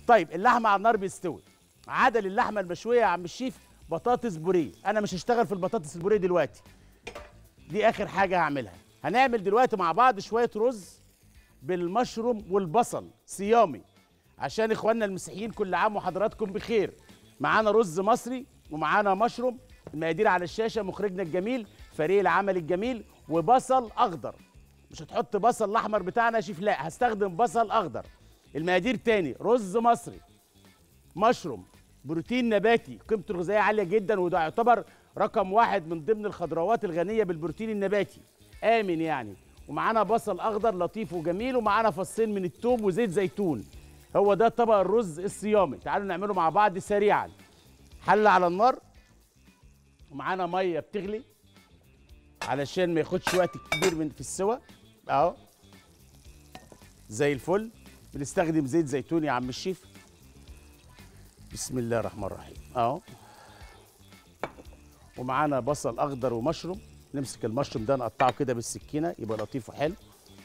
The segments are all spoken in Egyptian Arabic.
طيب اللحمه على النار بيستوي عدل اللحمه المشويه يا عم الشيف بطاطس بوريه انا مش هشتغل في البطاطس البوريه دلوقتي دي اخر حاجه هعملها هنعمل دلوقتي مع بعض شويه رز بالمشروم والبصل صيامي عشان اخواننا المسيحيين كل عام وحضراتكم بخير معانا رز مصري ومعانا مشروم المقادير على الشاشه مخرجنا الجميل فريق العمل الجميل وبصل اخضر مش هتحط بصل الاحمر بتاعنا يا شيف لا هستخدم بصل اخضر المقادير تاني رز مصري مشروم بروتين نباتي قيمته الغذائيه عاليه جدا وده يعتبر رقم واحد من ضمن الخضروات الغنيه بالبروتين النباتي امن يعني ومعانا بصل اخضر لطيف وجميل ومعانا فصين من التوم وزيت زيتون هو ده طبق الرز الصيامي تعالوا نعمله مع بعض سريعا حله على النار ومعانا ميه بتغلي علشان ما ياخدش وقت كبير من في السوى اهو زي الفل بنستخدم زيت زيتون يا عم الشيف بسم الله الرحمن الرحيم اهو ومعانا بصل اخضر ومشروم نمسك المشروم ده نقطعه كده بالسكينه يبقى لطيف وحلو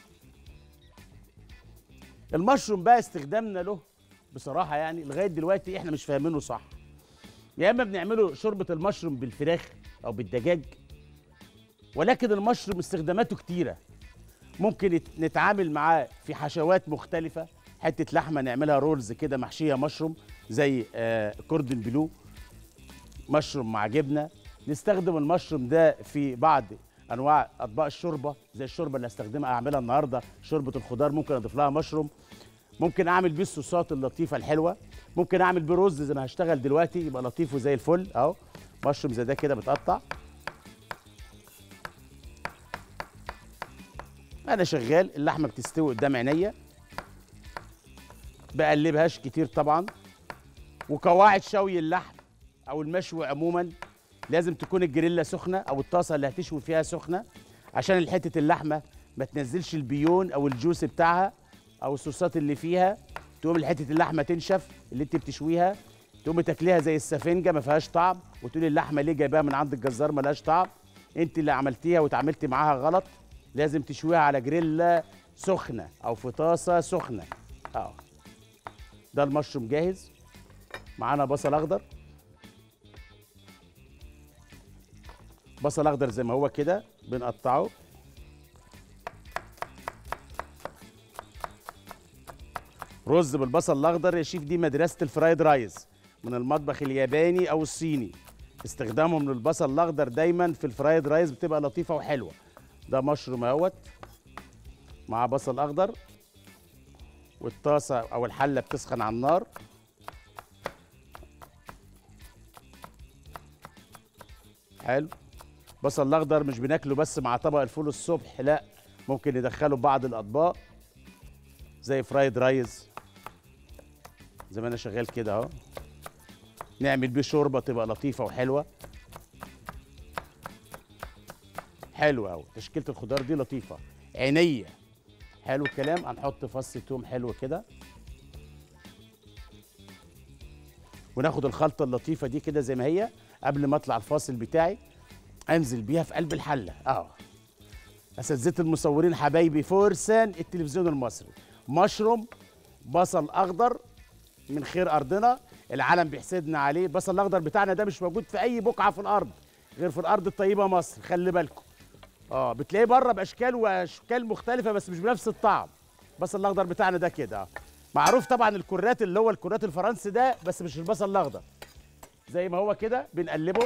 المشروم بقى استخدامنا له بصراحه يعني لغايه دلوقتي احنا مش فاهمينه صح يا اما بنعمله شوربه المشروم بالفراخ او بالدجاج ولكن المشروم استخداماته كتيره ممكن نت- نتعامل معاه في حشوات مختلفه حته لحمه نعملها رولز كده محشيه مشروم زي آه كوردن بلو مشروم مع جبنه نستخدم المشروم ده في بعض انواع اطباق الشوربه زي الشوربه اللي هستخدمها اعملها النهارده شوربه الخضار ممكن اضيف لها مشروم ممكن اعمل بيه الصوصات اللطيفه الحلوه ممكن اعمل بيه رز زي ما هشتغل دلوقتي يبقى لطيف وزي الفل اهو مشروم زي ده كده متقطع انا شغال اللحمه بتستوي قدام عينيا بقلبهاش كتير طبعا وقواعد شوي اللحم او المشوي عموما لازم تكون الجريلا سخنه او الطاسه اللي هتشوي فيها سخنه عشان حته اللحمه ما تنزلش البيون او الجوس بتاعها او الصوصات اللي فيها تقوم حته اللحمه تنشف اللي انت بتشويها تقوم تاكليها زي السفنجه ما فيهاش طعم وتقولي اللحمه ليه جايباها من عند الجزار ما لهاش طعم انت اللي عملتيها واتعاملتي معاها غلط لازم تشويها على جريلا سخنه او في طاسه سخنه اه ده المشروم جاهز معانا بصل اخضر بصل اخضر زي ما هو كده بنقطعه رز بالبصل الاخضر يا شيف دي مدرسه الفرايد رايز من المطبخ الياباني او الصيني استخدامهم للبصل الاخضر دايما في الفرايد رايز بتبقى لطيفه وحلوه ده مشروم اهوت مع بصل اخضر والطاسه او الحله بتسخن على النار حلو بصل الاخضر مش بناكله بس مع طبق الفول الصبح لا ممكن ندخله بعض الاطباق زي فرايد رايز زي ما انا شغال كده اهو نعمل بيه شوربه تبقى لطيفه وحلوه حلوه قوي تشكيله الخضار دي لطيفه عينيه حلو الكلام هنحط فص توم حلو كده وناخد الخلطه اللطيفه دي كده زي ما هي قبل ما اطلع الفاصل بتاعي انزل بيها في قلب الحله اه اساتذه المصورين حبايبي فرسان التلفزيون المصري مشروم بصل اخضر من خير ارضنا العالم بيحسدنا عليه البصل الاخضر بتاعنا ده مش موجود في اي بقعه في الارض غير في الارض الطيبه مصر خلي بالكم اه بتلاقيه بره باشكال واشكال مختلفه بس مش بنفس الطعم البصل الاخضر بتاعنا ده كده آه. معروف طبعا الكرات اللي هو الكرات الفرنسي ده بس مش البصل الاخضر زي ما هو كده بنقلبه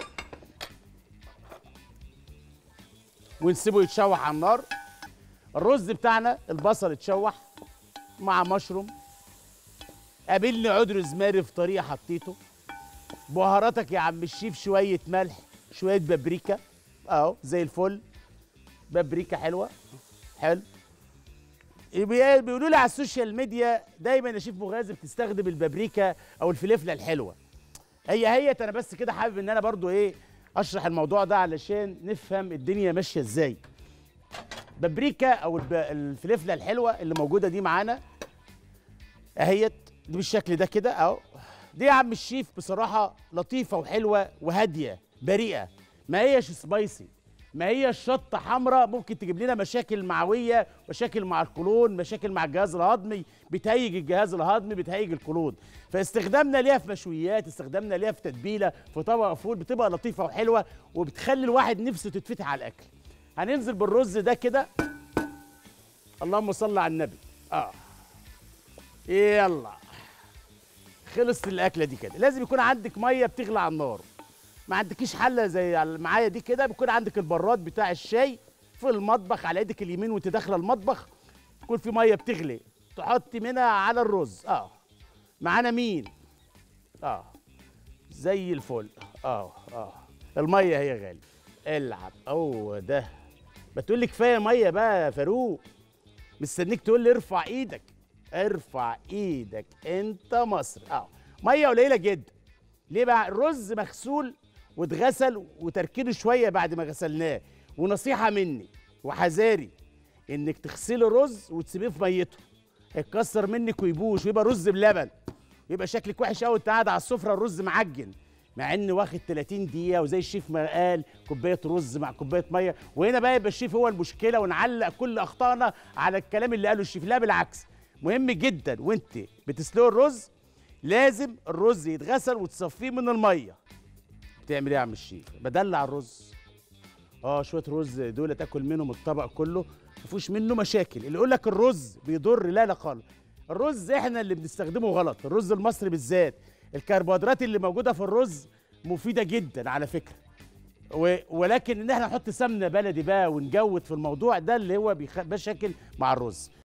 ونسيبه يتشوح على النار الرز بتاعنا البصل اتشوح مع مشروم قابلني عود روزماري في طريقه حطيته بهاراتك يا عم الشيف شويه ملح شويه بابريكا اهو زي الفل بابريكا حلوه حلو بي- بيقولوا لي على السوشيال ميديا دايما يا شيف مغازي بتستخدم البابريكا او الفلفله الحلوه هي هي انا بس كده حابب ان انا برضو ايه اشرح الموضوع ده علشان نفهم الدنيا ماشيه ازاي بابريكا او الب- الفلفله الحلوه اللي موجوده دي معانا اهيت دي بالشكل ده كده اهو دي يا عم الشيف بصراحه لطيفه وحلوه وهاديه بريئه ما هيش سبايسي ما هي الشطه حمراء ممكن تجيب لنا مشاكل معويه مشاكل مع القولون مشاكل مع الجهاز الهضمي بتهيج الجهاز الهضمي بتهيج القولون فاستخدامنا ليها في مشويات استخدامنا ليها في تتبيله في طبق فول بتبقى لطيفه وحلوه وبتخلي الواحد نفسه تتفتح على الاكل هننزل بالرز ده كده اللهم صل على النبي اه يلا خلصت الاكله دي كده لازم يكون عندك ميه بتغلي على النار ما عندكيش حله زي اللي معايا دي كده بيكون عندك البراد بتاع الشاي في المطبخ على ايدك اليمين وانت داخله المطبخ يكون في ميه بتغلي تحطي منها على الرز اه معانا مين اه زي الفل اه اه الميه هي غالي العب هو ده ما تقول لي كفايه ميه بقى يا فاروق مستنيك تقول لي ارفع ايدك ارفع ايدك انت مصر اه ميه قليله جدا ليه بقى الرز مغسول واتغسل وتركينه شويه بعد ما غسلناه ونصيحه مني وحذاري انك تغسلي الرز وتسيبيه في ميته هيتكسر منك ويبوش ويبقى رز بلبن يبقى شكلك وحش قوي انت قاعد على السفره الرز معجن مع ان واخد 30 دقيقه وزي الشيف ما قال كوبايه رز مع كوبايه ميه وهنا بقى يبقى الشيف هو المشكله ونعلق كل اخطائنا على الكلام اللي قاله الشيف لا بالعكس مهم جدا وانت بتسلقي الرز لازم الرز يتغسل وتصفيه من الميه بتعمل ايه يا عم الشيف بدلع الرز اه شويه رز دول تاكل منهم الطبق كله ما فيهوش منه مشاكل اللي يقول لك الرز بيضر لا لا خالص الرز احنا اللي بنستخدمه غلط الرز المصري بالذات الكربوهيدرات اللي موجوده في الرز مفيده جدا على فكره و... ولكن ان احنا نحط سمنه بلدي بقى ونجود في الموضوع ده اللي هو بيخ... مشاكل مع الرز